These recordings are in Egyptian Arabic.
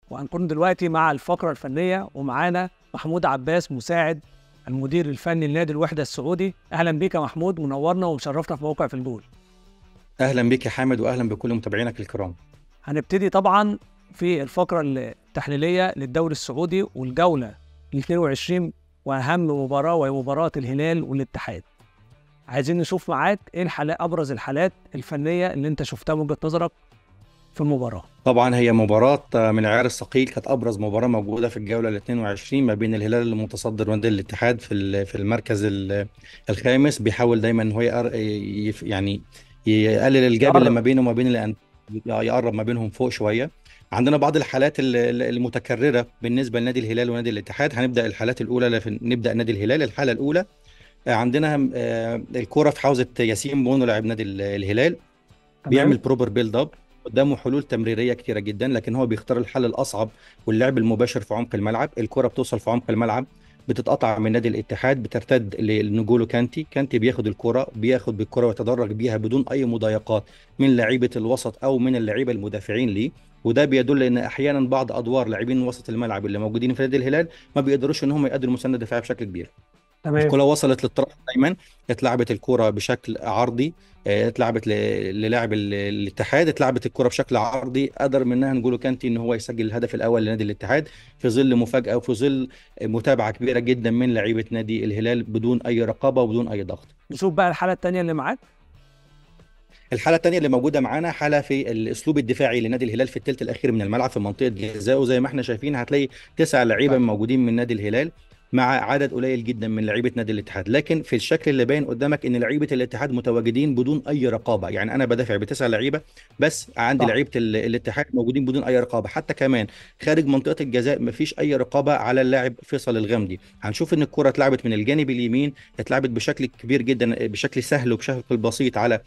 وهنكون دلوقتي مع الفقرة الفنية ومعانا محمود عباس مساعد المدير الفني لنادي الوحدة السعودي أهلا بيك يا محمود منورنا ومشرفنا في موقع في الجول اهلا بك يا حامد واهلا بكل متابعينك الكرام هنبتدي طبعا في الفقرة التحليلية للدوري السعودي والجولة ال 22 وأهم مباراة وهي مباراة الهلال والاتحاد عايزين نشوف معاك ايه الحالات ابرز الحالات الفنيه اللي انت شفتها من وجهه نظرك في المباراه طبعا هي مباراة من العيار الثقيل كانت أبرز مباراة موجودة في الجولة ال 22 ما بين الهلال المتصدر ونادي الاتحاد في ال- في المركز ال- الخامس بيحاول دايما إن هو يقر- يف- يعني يقلل الجاب اللي يقرب. ما بينه وما بين الأن- يقرب ما بينهم فوق شوية عندنا بعض الحالات ال- ال- المتكررة بالنسبة لنادي الهلال ونادي الاتحاد هنبدأ الحالات الأولى لف- نبدأ نادي الهلال الحالة الأولى آه، عندنا آه، الكرة في حوزة ياسين بونو لاعب نادي ال- الهلال بيعمل بروبر بيلد اب قدامه حلول تمريريه كتيره جدا لكن هو بيختار الحل الاصعب واللعب المباشر في عمق الملعب الكره بتوصل في عمق الملعب بتتقطع من نادي الاتحاد بترتد لنجولو كانتي كانتي بياخد الكره بياخد بالكره ويتدرج بيها بدون اي مضايقات من لعيبه الوسط او من اللعيبه المدافعين ليه وده بيدل ان احيانا بعض ادوار لاعبين وسط الملعب اللي موجودين في نادي الهلال ما بيقدروش ان هم يقدروا مسانده دفاعيه بشكل كبير تمام الكرة وصلت للطرف الايمن اتلعبت الكرة بشكل عرضي اه، اتلعبت ل- للاعب ال- الاتحاد اتلعبت الكرة بشكل عرضي قدر منها نقوله كانتي ان هو يسجل الهدف الاول لنادي الاتحاد في ظل مفاجأة وفي ظل متابعة كبيرة جدا من لعيبة نادي الهلال بدون اي رقابة وبدون اي ضغط نشوف بقى الحاله الثانيه اللي معاك الحالة الثانية اللي موجودة معانا حالة في الأسلوب الدفاعي لنادي الهلال في الثلث الأخير من الملعب في منطقة جزاءه زي ما احنا شايفين هتلاقي تسع لعيبة طيب. موجودين من نادي الهلال مع عدد قليل جدا من لعيبة نادي الاتحاد لكن في الشكل اللي باين قدامك ان لعيبة الاتحاد متواجدين بدون اي رقابة يعني انا بدافع بتسع لعيبة بس عندي صح. لعيبة ال- الاتحاد موجودين بدون اي رقابة حتى كمان خارج منطقة الجزاء مفيش اي رقابة على اللاعب فيصل الغامدي هنشوف ان الكرة اتلعبت من الجانب اليمين اتلعبت بشكل كبير جدا بشكل سهل وبشكل بسيط على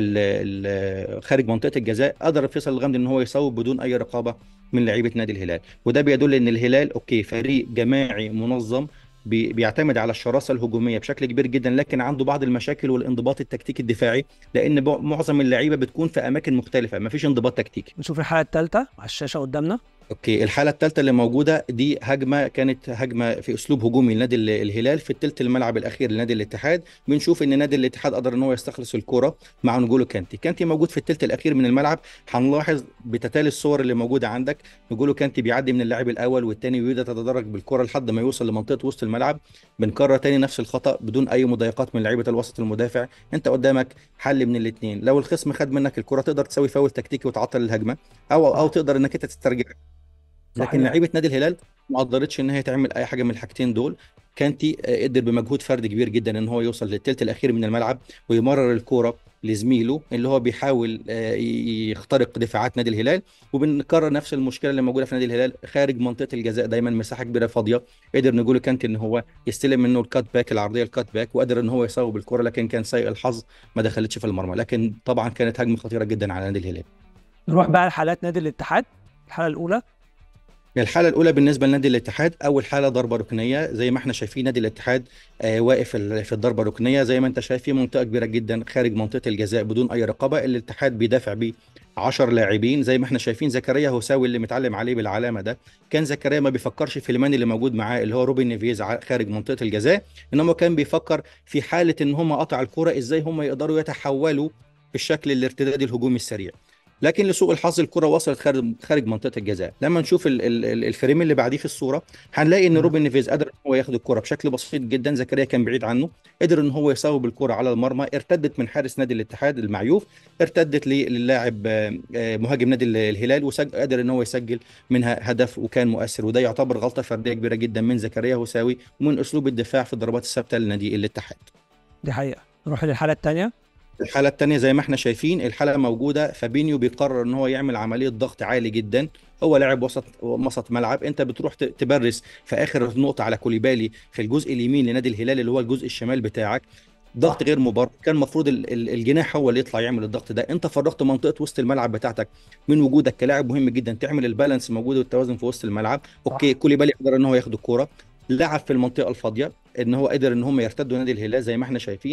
ال- ال- خارج منطقه الجزاء قدر فيصل الغامدي ان هو يصوب بدون اي رقابه من لعيبه نادي الهلال وده بيدل ان الهلال اوكي فريق جماعي منظم بي- بيعتمد على الشراسه الهجوميه بشكل كبير جدا لكن عنده بعض المشاكل والانضباط التكتيكي الدفاعي لان بع- معظم اللعيبه بتكون في اماكن مختلفه مفيش انضباط تكتيكي نشوف الحاله الثالثه على الشاشه قدامنا اوكي الحاله الثالثه اللي موجوده دي هجمه كانت هجمه في اسلوب هجومي لنادي ال- الهلال في الثلث الملعب الاخير لنادي الاتحاد بنشوف ان نادي الاتحاد قدر ان هو يستخلص الكره مع نجولو كانتي كانتي موجود في الثلث الاخير من الملعب هنلاحظ بتتالي الصور اللي موجوده عندك نجولو كانتي بيعدي من اللاعب الاول والثاني ويبدا يتدرج بالكره لحد ما يوصل لمنطقه وسط الملعب بنكرر تاني نفس الخطا بدون اي مضايقات من لعيبه الوسط المدافع انت قدامك حل من الاثنين لو الخصم خد منك الكره تقدر تسوي فاول تكتيكي وتعطل الهجمه او او تقدر انك انت تسترجع لكن صحيح. لعيبه نادي الهلال ما قدرتش ان هي تعمل اي حاجه من الحاجتين دول كانتي آه، قدر بمجهود فردي كبير جدا ان هو يوصل للثلث الاخير من الملعب ويمرر الكوره لزميله اللي هو بيحاول آه، ي- يخترق دفاعات نادي الهلال وبنكرر نفس المشكله اللي موجوده في نادي الهلال خارج منطقه الجزاء دايما مساحه كبيره فاضيه قدر نقول كانتي ان هو يستلم منه الكات باك العرضيه الكات باك وقدر ان هو يصوب الكوره لكن كان سيء الحظ ما دخلتش في المرمى لكن طبعا كانت هجمه خطيره جدا على نادي الهلال نروح بقى لحالات نادي الاتحاد الحاله الاولى الحالة الأولى بالنسبة لنادي الاتحاد أول حالة ضربة ركنية زي ما احنا شايفين نادي الاتحاد آه واقف ال- في الضربة الركنية زي ما انت شايف في منطقة كبيرة جدا خارج منطقة الجزاء بدون أي رقابة الاتحاد بيدافع ب 10 لاعبين زي ما احنا شايفين زكريا هوساوي اللي متعلم عليه بالعلامة ده كان زكريا ما بيفكرش في المان اللي موجود معاه اللي هو روبن نيفيز ع- خارج منطقة الجزاء إنما كان بيفكر في حالة إن هم قطع الكرة إزاي هم يقدروا يتحولوا في الشكل الارتدادي الهجومي السريع لكن لسوء الحظ الكره وصلت خارج خارج منطقه الجزاء لما نشوف ال- ال- ال- الفريم اللي بعديه في الصوره هنلاقي ان مم. روبن نيفيز قدر ان هو ياخد الكره بشكل بسيط جدا زكريا كان بعيد عنه قدر ان هو يصوب الكره على المرمى ارتدت من حارس نادي الاتحاد المعيوف ارتدت ل- للاعب آه، آه، مهاجم نادي ال- الهلال وقدر ان هو يسجل منها هدف وكان مؤثر وده يعتبر غلطه فرديه كبيره جدا من زكريا هوساوي ومن اسلوب الدفاع في الضربات الثابته لنادي الاتحاد دي حقيقه نروح للحاله الثانيه الحالة التانية زي ما احنا شايفين الحالة موجودة فابينيو بيقرر ان هو يعمل عملية ضغط عالي جدا هو لاعب وسط وسط ملعب انت بتروح ت- تبرس في اخر نقطة على كوليبالي في الجزء اليمين لنادي الهلال اللي هو الجزء الشمال بتاعك ضغط غير مبرر كان المفروض ال- ال- الجناح هو اللي يطلع يعمل الضغط ده انت فرغت منطقة وسط الملعب بتاعتك من وجودك كلاعب مهم جدا تعمل البالانس موجود والتوازن في وسط الملعب اوكي كوليبالي قدر ان هو ياخد الكورة لعب في المنطقة الفاضية ان هو قدر ان هم يرتدوا نادي الهلال زي ما احنا شايفين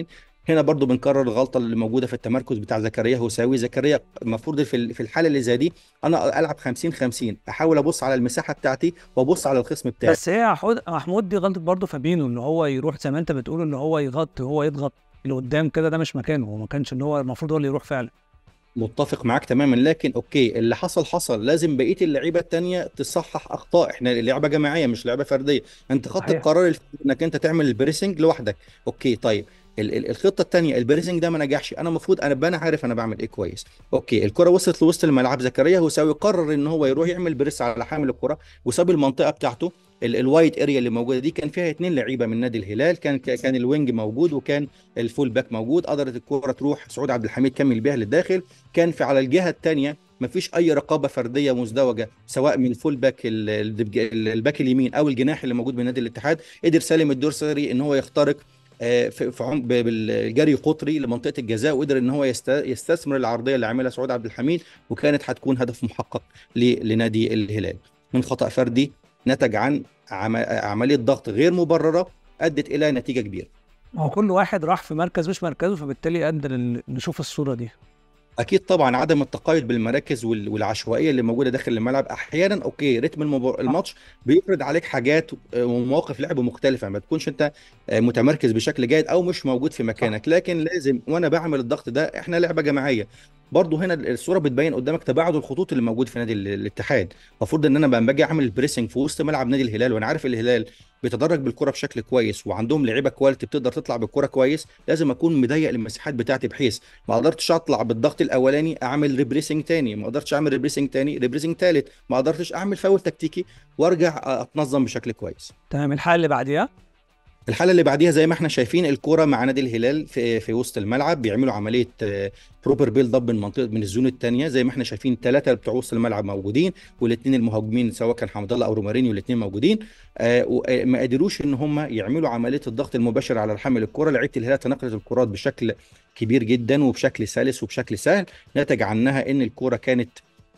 هنا برضو بنكرر الغلطه اللي موجوده في التمركز بتاع زكريا هوساوي زكريا المفروض في ال- في الحاله اللي زي دي انا العب 50 50 احاول ابص على المساحه بتاعتي وابص على الخصم بتاعي بس هي يا حود- محمود دي غلطه برضه فابينو ان هو يروح زي ما انت بتقول ان هو يغطي هو يضغط لقدام كده ده مش مكانه هو ما كانش ان هو المفروض هو اللي يروح فعلا متفق معاك تماما لكن اوكي اللي حصل حصل لازم بقيه اللعيبه التانيه تصحح اخطاء احنا لعبه جماعيه مش لعبه فرديه انت خدت صحيح. القرار الف- انك انت تعمل البريسنج لوحدك اوكي طيب ال- ال- الخطه الثانيه البريسنج ده ما نجحش انا المفروض انا انا عارف انا بعمل ايه كويس اوكي الكره وصلت لوسط الملعب زكريا هوساوي قرر ان هو يروح يعمل بريس على حامل الكره وساب المنطقه بتاعته ال- الوايد اريا اللي موجوده دي كان فيها اثنين لعيبه من نادي الهلال كان كان الوينج موجود وكان الفول باك موجود قدرت الكره تروح سعود عبد الحميد كمل بيها للداخل كان في على الجهه الثانيه مفيش اي رقابه فرديه مزدوجه سواء من الفول باك ال- ال- الباك اليمين او الجناح اللي موجود من نادي الاتحاد قدر سالم الدورسري ان هو يخترق آه، في في عمق ب- بالجري قطري لمنطقه الجزاء وقدر ان هو يست- يستثمر العرضيه اللي عملها سعود عبد الحميد وكانت هتكون هدف محقق ل- لنادي الهلال من خطا فردي نتج عن عم- عمليه ضغط غير مبرره ادت الى نتيجه كبيره ما هو كل واحد راح في مركز مش مركزه فبالتالي ادى لل- نشوف الصوره دي اكيد طبعا عدم التقيد بالمراكز وال- والعشوائيه اللي موجوده داخل الملعب احيانا اوكي رتم المبار... الماتش بيفرض عليك حاجات آه، ومواقف لعب مختلفه ما تكونش انت آه، متمركز بشكل جيد او مش موجود في مكانك لكن لازم وانا بعمل الضغط ده احنا لعبه جماعيه برضه هنا الصوره بتبين قدامك تباعد الخطوط اللي موجود في نادي ال- الاتحاد المفروض ان انا لما باجي اعمل البريسنج في وسط ملعب نادي الهلال وانا عارف الهلال بيتدرج بالكره بشكل كويس وعندهم لعيبه كواليتي بتقدر تطلع بالكره كويس لازم اكون مضيق المساحات بتاعتي بحيث ما قدرتش اطلع بالضغط الاولاني اعمل ريبريسنج تاني ما قدرتش اعمل ريبريسنج تاني ريبريسنج تالت ما قدرتش اعمل فاول تكتيكي وارجع اتنظم بشكل كويس تمام الحاله اللي بعديها الحاله اللي بعديها زي ما احنا شايفين الكوره مع نادي الهلال في في وسط الملعب بيعملوا عمليه بروبر بيلد اب من منطقه من الزون الثانيه زي ما احنا شايفين ثلاثه بتوع وسط الملعب موجودين والاثنين المهاجمين سواء كان حمد الله او رومارينيو الاثنين موجودين آه وما قدروش ان هم يعملوا عمليه الضغط المباشر على حامل الكره لعيبه الهلال تنقلت الكرات بشكل كبير جدا وبشكل سلس وبشكل سهل نتج عنها ان الكره كانت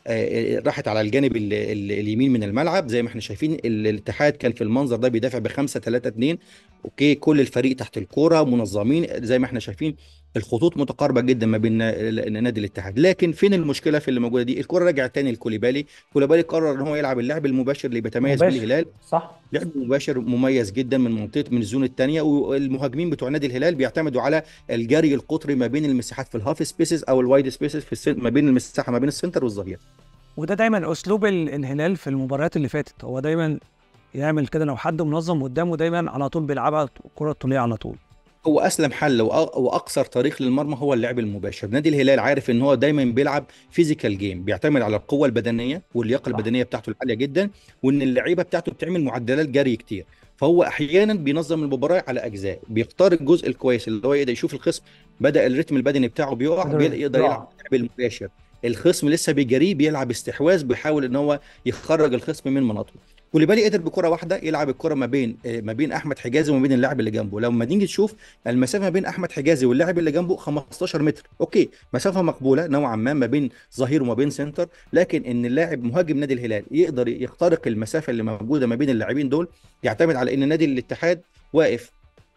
آه، راحت على الجانب ال- ال- اليمين من الملعب زي ما احنا شايفين ال- الاتحاد كان في المنظر ده بيدافع بخمسة 3 2 اوكي كل الفريق تحت الكوره منظمين زي ما احنا شايفين الخطوط متقاربه جدا ما بين نا- نادي الاتحاد لكن فين المشكله في اللي موجوده دي الكره رجعت تاني لكوليبالي كوليبالي قرر ان هو يلعب اللعب المباشر اللي بيتميز به مباشر. الهلال صح لعب مباشر مميز جدا من منطقه من الزون الثانيه والمهاجمين بتوع نادي الهلال بيعتمدوا على الجري القطري ما بين المساحات في الهاف سبيسز او الوايد سبيسز في السن ما بين المساحه ما بين السنتر والظهير وده دايما اسلوب ال- الهلال في المباريات اللي فاتت هو دايما يعمل كده لو حد منظم قدامه دايما على طول بيلعبها الكره الطوليه على طول هو اسلم حل وأ- واقصر طريق للمرمى هو اللعب المباشر نادي الهلال عارف ان هو دايما بيلعب فيزيكال جيم بيعتمد على القوه البدنيه واللياقه صح. البدنيه بتاعته العاليه جدا وان اللعيبه بتاعته بتعمل معدلات جري كتير فهو احيانا بينظم المباراه على اجزاء بيختار الجزء الكويس اللي هو يقدر يشوف الخصم بدا الريتم البدني بتاعه بيقع قدر بي- يقدر يقع. يلعب اللعب المباشر الخصم لسه بيجريه بيلعب استحواذ بيحاول ان هو يخرج الخصم من مناطقه كوليبالي قدر بكره واحده يلعب الكره ما بين آه، ما بين احمد حجازي وما بين اللاعب اللي جنبه لما نيجي تشوف المسافه ما بين احمد حجازي واللاعب اللي جنبه 15 متر اوكي مسافه مقبوله نوعا ما ما بين ظهير وما بين سنتر لكن ان اللاعب مهاجم نادي الهلال يقدر يخترق المسافه اللي موجوده ما بين اللاعبين دول يعتمد على ان نادي الاتحاد واقف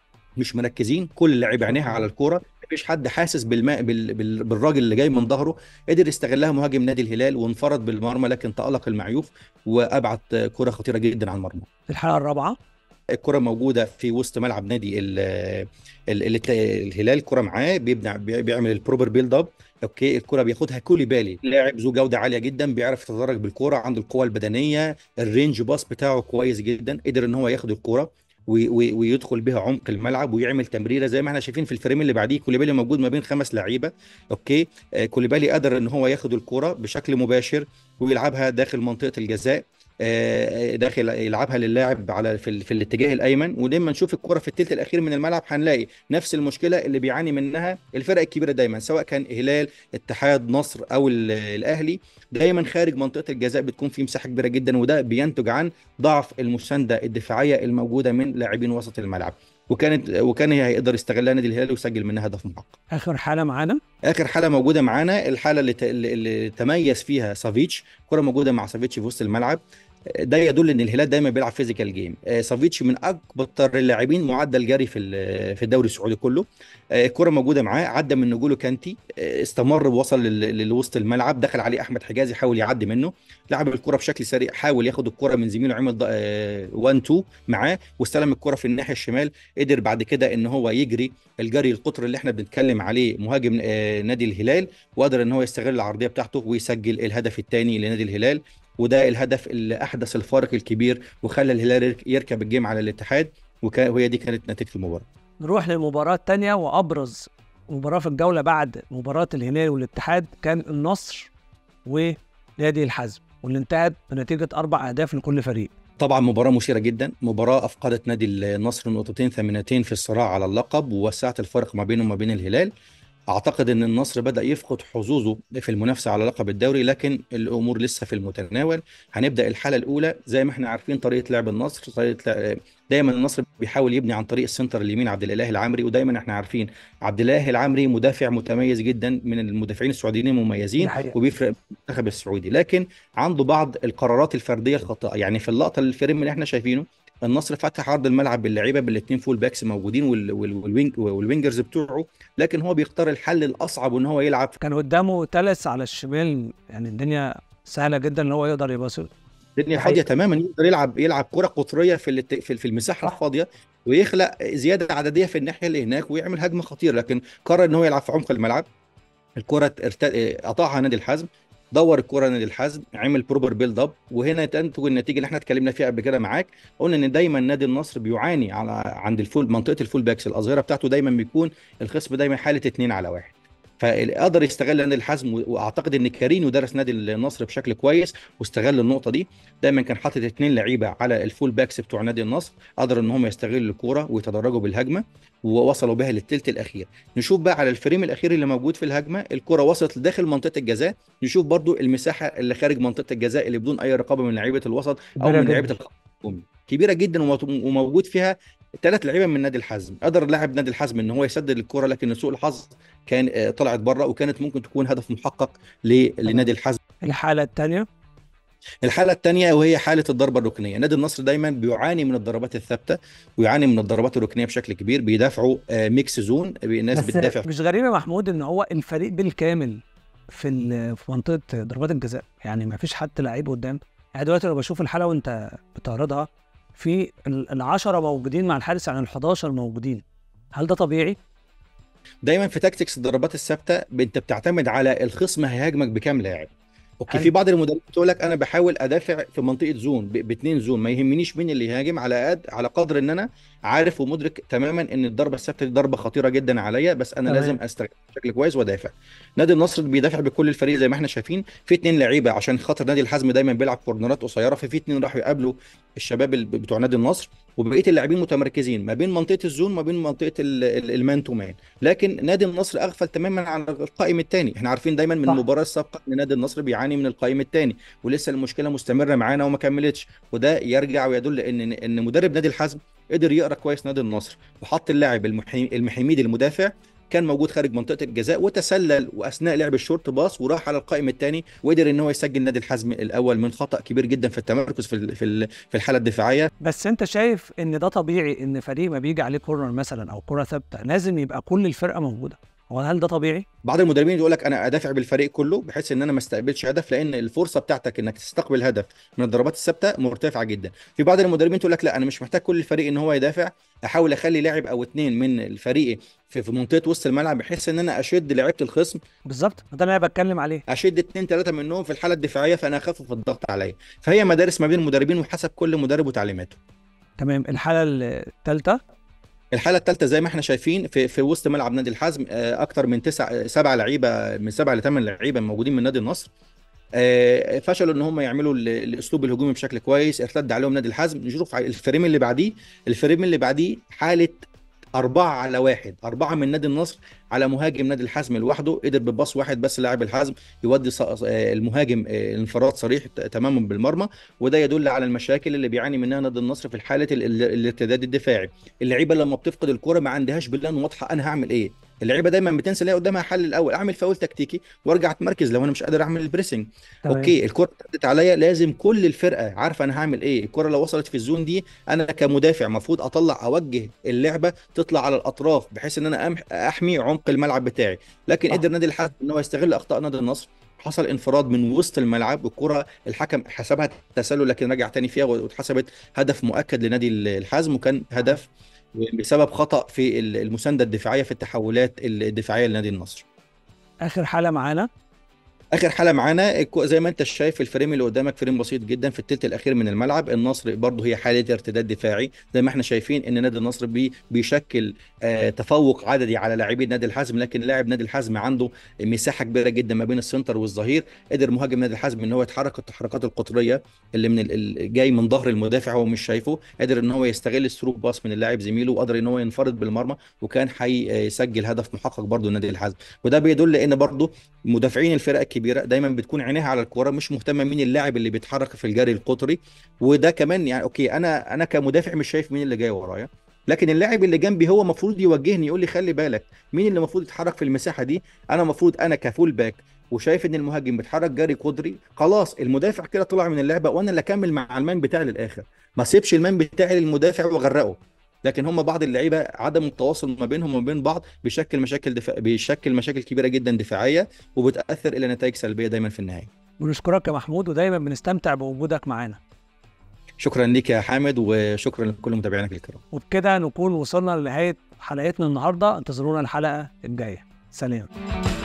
مش مركزين كل اللاعب عينيها على الكوره مفيش حد حاسس بالماء بال... بال... بالراجل اللي جاي من ظهره قدر يستغلها مهاجم نادي الهلال وانفرد بالمرمى لكن تألق المعيوف وابعد كره خطيره جدا عن المرمى الحلقه الرابعه الكره موجوده في وسط ملعب نادي ال ال ال الهلال الكره معاه بيبنع بي- بيعمل البروبر بيلد اب اوكي الكره بياخدها كوليبالي لاعب ذو جوده عاليه جدا بيعرف يتدرج بالكره عنده القوه البدنيه الرينج باص بتاعه كويس جدا قدر ان هو ياخد الكره وي- وي- ويدخل بها عمق الملعب ويعمل تمريره زي ما احنا شايفين في الفريم اللي بعديه كوليبالي موجود ما بين خمس لعيبه اوكي آه، كوليبالي قدر ان هو ياخد الكره بشكل مباشر ويلعبها داخل منطقه الجزاء آه، داخل يلعبها للاعب على في, ال- في الاتجاه الايمن ولما نشوف الكره في الثلث الاخير من الملعب هنلاقي نفس المشكله اللي بيعاني منها الفرق الكبيره دايما سواء كان هلال اتحاد نصر او ال- الاهلي دايما خارج منطقه الجزاء بتكون في مساحه كبيره جدا وده بينتج عن ضعف المسانده الدفاعيه الموجوده من لاعبين وسط الملعب وكانت وكان هيقدر يستغلها نادي الهلال ويسجل منها هدف محقق اخر حاله معانا اخر حاله موجوده معانا الحاله اللي, ت... اللي اللي تميز فيها سافيتش كره موجوده مع سافيتش في وسط الملعب ده يدل ان الهلال دايما بيلعب فيزيكال جيم آه، سافيتش من اكبر اللاعبين معدل جري في ال- في الدوري السعودي كله آه، الكره موجوده معاه عدى من نجوله كانتي آه، استمر ووصل لل- لوسط الملعب دخل عليه احمد حجازي حاول يعدي منه لعب الكره بشكل سريع حاول ياخد الكره من زميله عمل 1 2 معاه واستلم الكره في الناحيه الشمال قدر بعد كده ان هو يجري الجري القطر اللي احنا بنتكلم عليه مهاجم آه، نادي الهلال وقدر ان هو يستغل العرضيه بتاعته ويسجل الهدف الثاني لنادي الهلال وده الهدف اللي احدث الفارق الكبير وخلى الهلال يرك- يركب الجيم على الاتحاد وكا- وهي دي كانت نتيجه المباراه نروح للمباراة التانية وأبرز مباراة في الجولة بعد مباراة الهلال والاتحاد كان النصر ونادي الحزم واللي انتهت بنتيجة أربع أهداف لكل فريق طبعا مباراة مثيرة جدا مباراة أفقدت نادي النصر نقطتين ثمينتين في الصراع على اللقب ووسعت الفرق ما بينه وما بين الهلال أعتقد أن النصر بدأ يفقد حظوظه في المنافسة على لقب الدوري لكن الأمور لسه في المتناول هنبدأ الحالة الأولى زي ما احنا عارفين طريقة لعب النصر طريقة لع- دايما النصر بيحاول يبني عن طريق السنتر اليمين عبد الإله العمري ودايما احنا عارفين عبد الإله العمري مدافع متميز جدا من المدافعين السعوديين المميزين الحقيقة. وبيفرق المنتخب السعودي لكن عنده بعض القرارات الفرديه الخاطئه يعني في اللقطه الفريم اللي احنا شايفينه النصر فتح عرض الملعب باللعيبه بالاثنين فول باكس موجودين وال- وال- والوينج والوينجرز بتوعه لكن هو بيختار الحل الاصعب ان هو يلعب كان قدامه تلس على الشمال يعني الدنيا سهلة جدا إن هو يقدر يباص الدنيا حقيقة. فاضيه تماما يقدر يلعب يلعب كره قطريه في الات- في في المساحه صح. الفاضيه ويخلق زياده عدديه في الناحيه اللي هناك ويعمل هجمه خطيره لكن قرر ان هو يلعب في عمق الملعب الكره ارت... قطعها نادي الحزم دور الكره نادي الحزم عمل بروبر بيلد اب وهنا تنتج النتيجه اللي احنا اتكلمنا فيها قبل كده معاك قلنا ان دايما نادي النصر بيعاني على عند الفول منطقه الفول باكس الاظهره بتاعته دايما بيكون الخصم دايما حاله اتنين على واحد فقدر يستغل نادي الحزم و- واعتقد ان كارينو درس نادي النصر بشكل كويس واستغل النقطه دي دايما كان حاطط اتنين لعيبه على الفول باكس بتوع نادي النصر قدر ان هم يستغلوا الكوره ويتدرجوا بالهجمه ووصلوا بها للثلث الاخير نشوف بقى على الفريم الاخير اللي موجود في الهجمه الكره وصلت لداخل منطقه الجزاء نشوف برضو المساحه اللي خارج منطقه الجزاء اللي بدون اي رقابه من لعيبه الوسط او كبيرة من لعيبه جداً. الخط الهجومي كبيره جدا ومو- وموجود فيها ثلاث لعيبه من نادي الحزم قدر لاعب نادي الحزم ان هو يسدد الكره لكن لسوء الحظ كان آه، طلعت بره وكانت ممكن تكون هدف محقق ل- لنادي الحزم الحالة التانية الحالة الثانية وهي حالة الضربة الركنية، نادي النصر دايما بيعاني من الضربات الثابتة ويعاني من الضربات الركنية بشكل كبير، بيدافعوا آه، ميكس زون، الناس بس بتدافع مش غريب يا محمود إن هو الفريق بالكامل في ال- في منطقة ضربات الجزاء يعني ما فيش حتى لعيب قدام يعني دلوقتي لو بشوف الحالة وأنت بتعرضها في ال- العشرة موجودين مع الحارس يعني ال 11 موجودين هل ده طبيعي؟ دايما في تاكتكس الضربات الثابتة انت بتعتمد على الخصم هيهاجمك بكام لاعب. اوكي حلو. في بعض المدربين بتقول لك انا بحاول ادافع في منطقة زون ب- باثنين زون ما يهمنيش مين اللي يهاجم على قد على قدر ان انا عارف ومدرك تماما ان الضربة الثابتة دي ضربة خطيرة جدا عليا بس انا تمام. لازم استغل بشكل كويس وادافع. نادي النصر بيدافع بكل الفريق زي ما احنا شايفين في اتنين لعيبه عشان خاطر نادي الحزم دايما بيلعب كورنرات قصيره ففي اتنين راحوا يقابلوا الشباب ال- بتوع نادي النصر وبقيه اللاعبين متمركزين ما بين منطقه الزون ما بين منطقه ال- ال- المان تو مان لكن نادي النصر اغفل تماما عن القائم الثاني احنا عارفين دايما من صح. المباراه السابقه ان نادي النصر بيعاني من القائم الثاني ولسه المشكله مستمره معانا وما كملتش وده يرجع ويدل ان ان مدرب نادي الحزم قدر يقرا كويس نادي النصر وحط اللاعب المحي- المحيميدي المدافع كان موجود خارج منطقه الجزاء وتسلل واثناء لعب الشورت باص وراح على القائم الثاني وقدر ان هو يسجل نادي الحزم الاول من خطا كبير جدا في التمركز في ال- في ال- في الحاله الدفاعيه بس أنت شايف إن ده طبيعي إن فريق ما بيجي عليه كورنر مثلا أو كرة ثابتة لازم يبقى كل الفرقة موجودة هو هل ده طبيعي؟ بعض المدربين يقول لك انا ادافع بالفريق كله بحيث ان انا ما استقبلش هدف لان الفرصه بتاعتك انك تستقبل هدف من الضربات الثابته مرتفعه جدا في بعض المدربين تقول لك لا انا مش محتاج كل الفريق ان هو يدافع احاول اخلي لاعب او اتنين من الفريق في في منطقه وسط الملعب بحيث ان انا اشد لعيبه الخصم بالظبط ده اللي أنا بتكلم عليه اشد اتنين تلاته منهم في الحاله الدفاعيه فانا اخفف الضغط عليا فهي مدارس ما بين المدربين وحسب كل مدرب وتعليماته تمام الحالة الثالثة الحاله الثالثه زي ما احنا شايفين في في وسط ملعب نادي الحزم آه، اكتر من تسع آه، سبع لعيبه من سبع لثمان لعيبه موجودين من نادي النصر آه، فشلوا ان هم يعملوا ال- الاسلوب الهجومي بشكل كويس ارتد عليهم نادي الحزم نشوف الفريم اللي بعديه الفريم اللي بعديه حاله أربعة على واحد أربعة من نادي النصر على مهاجم نادي الحزم لوحده قدر بباص واحد بس لاعب الحزم يودي ص- آه، المهاجم آه، انفراد صريح ت- تماما بالمرمى وده يدل على المشاكل اللي بيعاني منها نادي النصر في حالة ال- ال- الارتداد الدفاعي اللعيبة لما بتفقد الكرة ما عندهاش بلان واضحة أنا هعمل إيه اللعيبه دايما بتنسى الاقي قدامها حل الاول اعمل فاول تكتيكي وارجع اتمركز لو انا مش قادر اعمل البريسنج تمام اوكي الكره اتعدت عليا لازم كل الفرقه عارفه انا هعمل ايه الكره لو وصلت في الزون دي انا كمدافع المفروض اطلع اوجه اللعبه تطلع على الاطراف بحيث ان انا أمح- احمي عمق الملعب بتاعي لكن صح قدر نادي الحزم ان هو يستغل اخطاء نادي النصر حصل انفراد من وسط الملعب والكره الحكم حسبها تسلل لكن رجع تاني فيها واتحسبت هدف مؤكد لنادي الحزم وكان هدف بسبب خطأ في المسانده الدفاعيه في التحولات الدفاعيه لنادي النصر اخر حاله معانا اخر حاله معانا الكو- زي ما انت شايف الفريم اللي قدامك فريم بسيط جدا في الثلث الاخير من الملعب النصر برضه هي حاله ارتداد دفاعي زي ما احنا شايفين ان نادي النصر بي بيشكل آه تفوق عددي على لاعبي نادي الحزم لكن لاعب نادي الحزم عنده مساحه كبيره جدا ما بين السنتر والظهير قدر مهاجم نادي الحزم ان هو يتحرك التحركات القطريه اللي من ال- ال- جاي من ظهر المدافع هو مش شايفه قدر ان هو يستغل الثرو باس من اللاعب زميله وقدر ان هو ينفرد بالمرمى وكان هيسجل هدف محقق برضه نادي الحزم وده بيدل ان برضه مدافعين الفرق الكبيره دايما بتكون عينيها على الكوره مش مهتمه مين اللاعب اللي بيتحرك في الجري القطري وده كمان يعني اوكي انا انا كمدافع مش شايف مين اللي جاي ورايا لكن اللاعب اللي جنبي هو المفروض يوجهني يقول لي خلي بالك مين اللي المفروض يتحرك في المساحه دي انا المفروض انا كفول باك وشايف ان المهاجم بيتحرك جري قدري خلاص المدافع كده طلع من اللعبه وانا اللي اكمل مع المان بتاعي للاخر ما سيبش المان بتاعي للمدافع واغرقه لكن هم بعض اللعيبه عدم التواصل ما بينهم وما بين بعض بيشكل مشاكل دفاع بيشكل مشاكل كبيره جدا دفاعيه وبتاثر الى نتائج سلبيه دايما في النهايه ونشكرك يا محمود ودايما بنستمتع بوجودك معانا شكرا ليك يا حامد وشكرا لكل متابعينك الكرام وبكده نكون وصلنا لنهايه حلقتنا النهارده انتظرونا الحلقه الجايه سلام